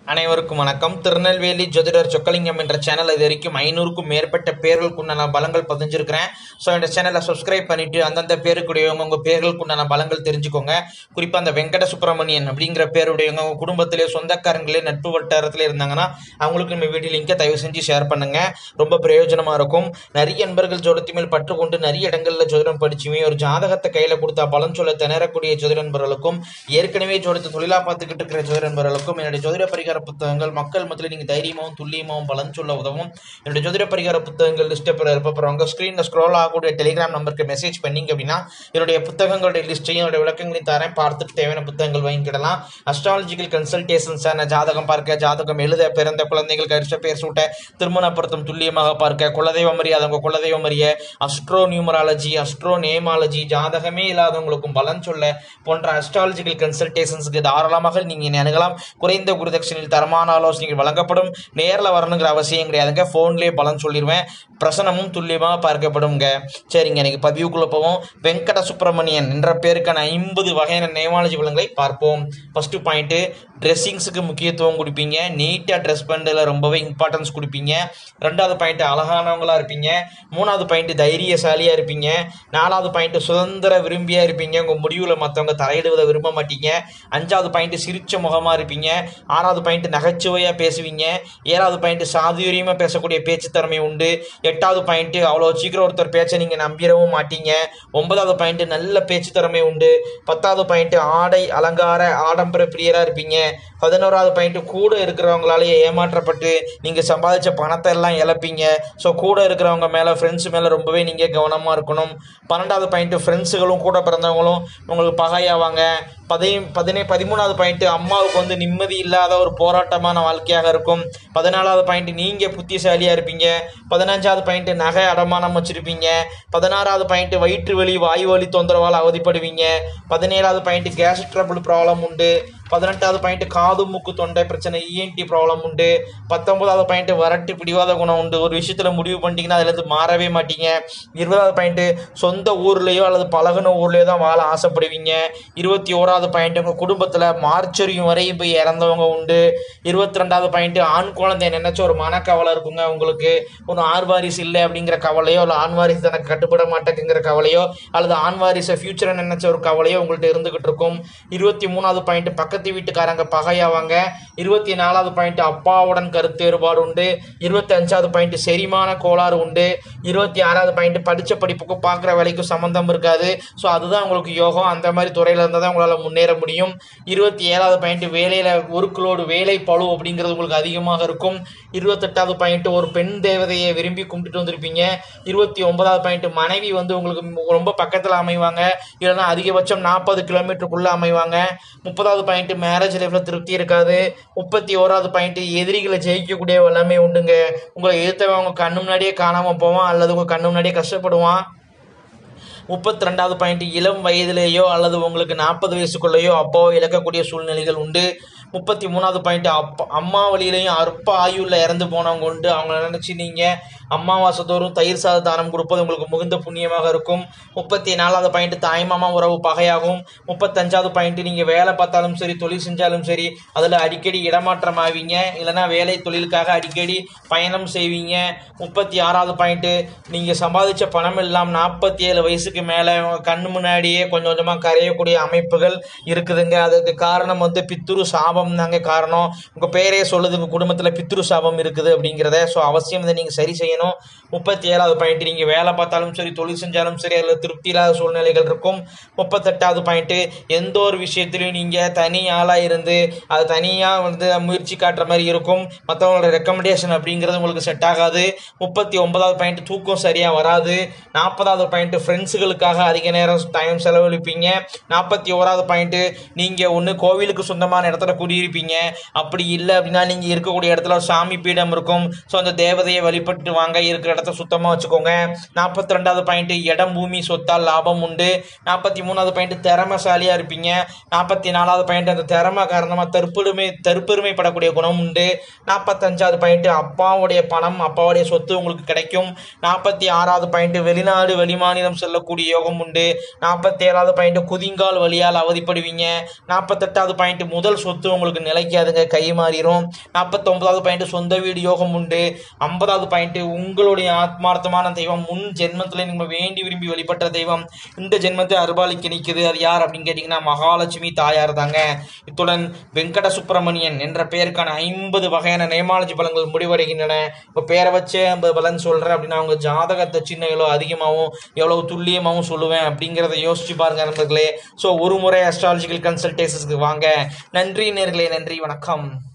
அனைவருக்கும் வணக்கம் திருநெல்வேலி ஜோதிடர் சொக்கலிங்கம் என்ற சேனல் இது வரைக்கும் ஐநூறுக்கும் மேற்பட்ட பேர்களுக்குண்டான பலங்கள் பதிஞ்சிருக்கிறேன் ஸோ இந்த சேனலை சப்ஸ்கிரைப் பண்ணிட்டு அந்தந்த பேருக்குடையவங்க உங்கள் பேர்களுக்குண்டான பலங்கள் தெரிஞ்சுக்கோங்க குறிப்பாக அந்த வெங்கட சுப்பிரமணியன் அப்படிங்கிற பேருடையவங்க உங்கள் குடும்பத்திலே சொந்தக்காரங்களே நட்பு வட்டாரத்தில் இருந்தாங்கன்னா அவங்களுக்கு நம்ம வீடியோ லிங்கை தயவு செஞ்சு ஷேர் பண்ணுங்க ரொம்ப பிரயோஜனமாக இருக்கும் நிறைய நண்பர்கள் ஜோதிடத்து மேல் பற்று கொண்டு நிறைய இடங்களில் ஜோதிடம் படிச்சுமே ஒரு ஜாதகத்தை கையில் கொடுத்தா பலன் சொல்ல திணறக்கூடிய ஜோதிட நண்பர்களுக்கும் ஏற்கனவே ஜோதிடத்தை தொழிலாக பார்த்துக்கிட்டு இருக்கிற ஜோதிட நண்பர்களுக்கும் என்னுடைய ஜோதிட பரிகார புத்தகங்கள் மக்கள் மத்தியில் நீங்கள் தைரியமாகவும் துல்லியமாகவும் பலன் சொல்ல உதவும் என்னுடைய ஜோதிட பரிகார புத்தகங்கள் லிஸ்ட்டை பெற இருப்பவங்க ஸ்க்ரீனில் ஸ்க்ரோல் ஆகக்கூடிய டெலிகிராம் நம்பருக்கு மெசேஜ் பண்ணீங்க அப்படின்னா என்னுடைய புத்தகங்களுடைய லிஸ்ட்டையும் என்னுடைய விளக்கங்களையும் தரேன் பார்த்துட்டு தேவையான புத்தகங்கள் வாங்கிக்கிடலாம் அஸ்ட்ராலஜிக்கல் கன்சல்டேஷன்ஸான ஜாதகம் பார்க்க ஜாதகம் எழுத பிறந்த குழந்தைகள் கரிஷ்ட பேர் சூட்ட திருமண பொருத்தம் துல்லியமாக பார்க்க குலதெய்வம் அறியாதவங்க குலதெய்வம் அறிய அஸ்ட்ரோ நியூமராலஜி அஸ்ட்ரோ நேமாலஜி ஜாதகமே இல்லாதவங்களுக்கும் பலன் சொல்ல போன்ற அஸ்ட்ராலஜிக்கல் கன்சல்டேஷன்ஸுக்கு தாராளமாக நீங்கள் என்னை அணுகலாம் குறைந்த குருதட்சணையில் தரமான ஆலோசனைகள் வழங்கப்படும் நேரில் வரணுங்கிற அவசியம் கிடையாதுங்க ஃபோன்லேயே பலன் சொல்லிடுவேன் பிரசனமும் துல்லியமாக பார்க்கப்படுங்க சரிங்க எனக்கு பதிவுக்குள்ளே போவோம் வெங்கட சுப்பிரமணியன் என்ற பேருக்கான ஐம்பது வகையான நேமாலஜி பலன்களை பார்ப்போம் ஃபஸ்ட்டு பாயிண்ட்டு ட்ரெஸ்ஸிங்ஸுக்கு முக்கியத்துவம் கொடுப்பீங்க நீட்டாக ட்ரெஸ் பண்ணுறதுல ரொம்பவே இம்பார்ட்டன்ஸ் கொடுப்பீங்க ரெண்டாவது பாயிண்ட் அழகானவங்களா இருப்பீங்க மூணாவது பாயிண்ட் தைரியசாலியாக இருப்பீங்க நாலாவது பாயிண்ட் சுதந்திர விரும்பியாக இருப்பீங்க உங்கள் முடிவில் மற்றவங்க தலையிடுவதை விரும்ப மாட்டீங்க அஞ்சாவது பாயிண்ட் சிரிச்ச முகமாக இருப்பீங்க ஆறாவது பாயிண்ட் நகைச்சுவையாக பேசுவீங்க ஏழாவது பாயிண்ட் சாதுரியமாக பேசக்கூடிய பேச்சு திறமை உண்டு எட்டாவது பாயிண்ட் அவ்வளோ சீக்கிரம் ஒருத்தர் பேச்சை நீங்கள் நம்பிடவும் மாட்டீங்க ஒன்பதாவது பாயிண்ட் நல்ல பேச்சு திறமை உண்டு பத்தாவது பாயிண்ட் ஆடை அலங்கார ஆடம்பர பிரியராக இருப்பீங்க பதினோராவது பாயிண்ட் கூட இருக்கிறவங்களாலேயே ஏமாற்றப்பட்டு நீங்கள் சம்பாதிச்ச பணத்தை எல்லாம் இழப்பீங்க ஸோ கூட இருக்கிறவங்க மேலே ஃப்ரெண்ட்ஸ் மேலே ரொம்பவே நீங்கள் கவனமாக இருக்கணும் பன்னெண்டாவது பாயிண்ட் ஃப்ரெண்ட்ஸுகளும் கூட பிறந்தவங்களும் உங்களுக்கு பகையாவாங்க பதி பதினே பதிமூணாவது பாயிண்ட் அம்மாவுக்கு வந்து நிம்மதி இல்லாத ஒரு போராட்டமான வாழ்க்கையாக இருக்கும் பதினாலாவது பாயிண்ட் நீங்கள் புத்திசாலியாக இருப்பீங்க பதினஞ்சாவது பாயிண்ட் நகை அடமானம் வச்சுருப்பீங்க பதினாறாவது பாயிண்ட் வயிற்று வலி வாயு வலி தொந்தரவால் அவதிப்படுவீங்க பதினேழாவது பாயிண்ட் கேஸ் ட்ரபிள் ப்ராப்ளம் உண்டு பதினெட்டாவது பாயிண்ட் காது மூக்கு தொண்டை பிரச்சனை இஎன்டி ப்ராப்ளம் உண்டு பத்தொன்பதாவது பாயிண்ட் வறட்டு பிடிவாத குணம் உண்டு ஒரு விஷயத்தில் முடிவு பண்ணிட்டீங்கன்னா அதுலேருந்து மாறவே மாட்டீங்க இருபதாவது பாயிண்ட் சொந்த ஊர்லேயோ அல்லது பழகுன ஊர்லேயோ தான் வாழ ஆசைப்படுவீங்க இருபத்தி ஓராவது பாயிண்ட் உங்கள் குடும்பத்தில் மார்ச்சரியும் வரையும் போய் இறந்தவங்க உண்டு இருபத்தி ரெண்டாவது பாயிண்ட் ஆண் குழந்தை நினைச்ச ஒரு மனக்கவலை இருக்குங்க உங்களுக்கு ஒன்று ஆண் வாரிசு இல்லை அப்படிங்கிற கவலையோ இல்லை ஆண் வாரிசு தனக்கு கட்டுப்பட மாட்டேங்குங்கிற கவலையோ அல்லது ஆண் வாரிசை ஃபியூச்சரை நினைச்ச ஒரு கவலையோ உங்கள்கிட்ட இருந்துகிட்டு இருக்கும் இருபத்தி மூணாவது பாயிண்ட் பக்கத்து வீட்டுக்காரங்க பகையாவாங்க இருபத்தி நாலாவது பாயிண்ட் அப்பாவுடன் கருத்து வேறுபாடு உண்டு இருபத்தி அஞ்சாவது பாயிண்ட் செரிமான கோளாறு உண்டு இருபத்தி ஆறாவது பாயிண்ட் படித்த படிப்புக்கும் பார்க்குற வேலைக்கும் சம்மந்தம் இருக்காது ஸோ அதுதான் உங்களுக்கு யோகம் அந்த மாதிரி துறையில் இருந்தால் தான் உங்களால் முன்னேற முடியும் இருபத்தி ஏழாவது பாயிண்ட் வேலையில் ஒர்க்லோடு வேலை பழு அப்படிங்கிறது உங்களுக்கு அதிகமாக இருக்கும் இருபத்தெட்டாவது பாயிண்ட் ஒரு பெண் தேவதையை விரும்பி கும்பிட்டுட்டு வந்திருப்பீங்க இருபத்தி ஒன்பதாவது பாயிண்ட் மனைவி வந்து உங்களுக்கு ரொம்ப பக்கத்தில் அமைவாங்க இல்லைன்னா அதிகபட்சம் நாற்பது கிலோமீட்டருக்குள்ளே அமைவாங்க முப்பதாவது பாயிண்ட் மேரேஜ் லைஃப்பில் திருப்தி இருக்காது முப்பத்தி ஓராவது பாயிண்ட் எதிரிகளை ஜெயிக்கக்கூடிய எல்லாமே உண்டுங்க உங்களை எதிர்த்தவன் உங்கள் கண்ணு முன்னாடியே காணாமல் போவான் அல்லது உங்கள் கண்ணு முன்னாடியே கஷ்டப்படுவான் முப்பத்தி ரெண்டாவது பாயிண்ட் இளம் வயதிலேயோ அல்லது உங்களுக்கு நாற்பது வயசுக்குள்ளேயோ அப்பாவோ இழக்கக்கூடிய சூழ்நிலைகள் உண்டு முப்பத்தி மூணாவது பாயிண்ட் அப்பா அம்மா வழியிலையும் அற்ப ஆயுளில் இறந்து போனவங்க உண்டு அவங்கள நினச்சி நீங்கள் அம்மாவாசை தோறும் தயிர் சாத தானம் கொடுப்பது உங்களுக்கு மிகுந்த புண்ணியமாக இருக்கும் முப்பத்தி நாலாவது பாயிண்ட் தாய்மாமா உறவு பகையாகும் முப்பத்தஞ்சாவது பாயிண்ட் நீங்கள் வேலை பார்த்தாலும் சரி தொழில் செஞ்சாலும் சரி அதில் அடிக்கடி இடமாற்றம் ஆவீங்க இல்லைனா வேலை தொழிலுக்காக அடிக்கடி பயணம் செய்வீங்க முப்பத்தி ஆறாவது பாயிண்ட்டு நீங்கள் சம்பாதிச்ச பணம் எல்லாம் நாற்பத்தி ஏழு வயசுக்கு மேலே கண்ணு முன்னாடியே கொஞ்சம் கொஞ்சமாக கரையக்கூடிய அமைப்புகள் இருக்குதுங்க அதுக்கு காரணம் வந்து பித்துரு சாபம் தாங்க காரணம் உங்கள் பேரே சொல்லுது உங்கள் குடும்பத்தில் பித்ரு சாபம் இருக்குது அப்படிங்கிறத ஸோ அவசியம் இதை நீங்கள் சரி செய்யணும் முப்பத்தி ஏழாவது பாயிண்ட் நீங்கள் வேலை பார்த்தாலும் சரி தொழில் செஞ்சாலும் சரி அதில் திருப்தி இல்லாத சூழ்நிலைகள் இருக்கும் முப்பத்தெட்டாவது பாயிண்ட்டு எந்த ஒரு விஷயத்துலையும் நீங்கள் தனி ஆளாக இருந்து அது தனியாக வந்து முயற்சி காட்டுற மாதிரி இருக்கும் மற்றவங்களோட ரெக்கமெண்டேஷன் அப்படிங்கிறது உங்களுக்கு செட் ஆகாது முப்பத்தி ஒன்பதாவது பாயிண்ட் தூக்கம் சரியாக வராது நாற்பதாவது பாயிண்ட்டு ஃப்ரெண்ட்ஸுகளுக்காக அதிக நேரம் டைம் செலவழிப்பீங்க நாற்பத்தி ஓராவது பாயிண்ட்டு நீங்கள் ஒன்று கோவிலுக்கு சொந்தமான இடத்துல குடியிருப்பீங்க அப்படி இல்லை அப்படின்னா நீங்கள் இருக்கக்கூடிய இடத்துல ஒரு சாமி பீடம் இருக்கும் ஸோ அந்த தேவதையை வழிபட்டு வாங்க வாங்க இருக்கிற இடத்த சுத்தமாக வச்சுக்கோங்க நாற்பத்தி ரெண்டாவது பாயிண்ட் இடம் பூமி சொத்தால் லாபம் உண்டு நாற்பத்தி மூணாவது பாயிண்ட் திறமைசாலியாக இருப்பீங்க நாற்பத்தி நாலாவது பாயிண்ட் அந்த திறமை காரணமாக தற்பெருமை தற்பெருமைப்படக்கூடிய குணம் உண்டு நாற்பத்தஞ்சாவது பாயிண்ட் அப்பாவுடைய பணம் அப்பாவுடைய சொத்து உங்களுக்கு கிடைக்கும் நாற்பத்தி ஆறாவது பாயிண்ட் வெளிநாடு வெளிமாநிலம் செல்லக்கூடிய யோகம் உண்டு நாற்பத்தி ஏழாவது பாயிண்ட் குதிங்கால் வழியால் அவதிப்படுவீங்க நாற்பத்தெட்டாவது பாயிண்ட் முதல் சொத்து உங்களுக்கு நிலைக்காதுங்க கை மாறிடும் நாற்பத்தொன்பதாவது பாயிண்ட் சொந்த வீடு யோகம் உண்டு ஐம்பதாவது பாயிண்ட் உங்களுடைய ஆத்மார்த்தமான தெய்வம் முன் ஜென்மத்தில் நீங்கள் வேண்டி விரும்பி வழிபட்ட தெய்வம் இந்த ஜென்மத்தை அருபாலிக்க நிற்குது அது யார் அப்படின்னு கேட்டிங்கன்னா மகாலட்சுமி தாயார் தாங்க இத்துடன் வெங்கட சுப்பிரமணியன் என்ற பெயருக்கான ஐம்பது வகையான நேமாலஜி பலன்கள் முடிவடைகின்றன இப்போ பேரை வச்சே ஐம்பது பலன் சொல்கிறேன் அப்படின்னா அவங்க ஜாதகத்தை சின்ன எவ்வளோ அதிகமாகவும் எவ்வளோ துல்லியமாகவும் சொல்லுவேன் அப்படிங்கிறத யோசிச்சு பாருங்க நண்பர்களே ஸோ ஒரு முறை அஸ்ட்ராலஜிக்கல் கன்சல்டேஷன்ஸ்க்கு வாங்க நன்றி நேர்களே நன்றி வணக்கம்